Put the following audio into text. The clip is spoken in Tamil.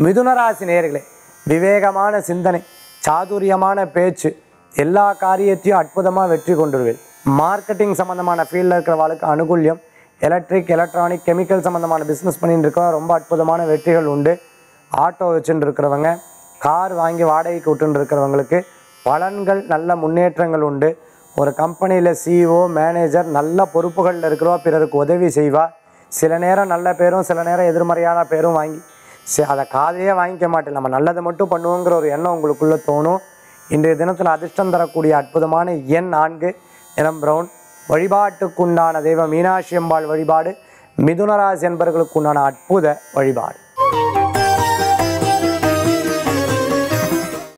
மிதுனராசி நேயர்களே விவேகமான சிந்தனை சாதுரியமான பேச்சு எல்லா காரியத்தையும் அற்புதமாக வெற்றி கொண்டுருவேன் மார்க்கெட்டிங் சம்மந்தமான ஃபீல்டில் இருக்கிறவங்களுக்கு அனுகூல்யம் எலக்ட்ரிக் எலக்ட்ரானிக் கெமிக்கல் சம்மந்தமான பிஸ்னஸ் பண்ணிட்டு இருக்கவங்க ரொம்ப அற்புதமான வெற்றிகள் உண்டு ஆட்டோ வச்சுட்டு இருக்கிறவங்க கார் வாங்கி வாடகைக்கு விட்டுன்னு இருக்கிறவங்களுக்கு பலன்கள் நல்ல முன்னேற்றங்கள் உண்டு ஒரு கம்பெனியில் சிஇஓ மேனேஜர் நல்ல பொறுப்புகளில் இருக்கிறவா பிறருக்கு உதவி செய்வா சில நேரம் நல்ல பேரும் சில நேரம் எதிர்மறையான பேரும் வாங்கி சி- அதை காதையே வாங்கிக்க மாட்டேன் நம்ம நல்லதை மட்டும் பண்ணுவோங்கிற ஒரு எண்ணம் உங்களுக்குள்ளே தோணும் இன்றைய தினத்தில் அதிர்ஷ்டம் தரக்கூடிய அற்புதமான எண் நான்கு நிறம் பிரவுன் வழிபாட்டுக்குண்டான தெய்வம் மீனாட்சி அம்பாள் வழிபாடு மிதுனராசி என்பவர்களுக்குண்டான அற்புத வழிபாடு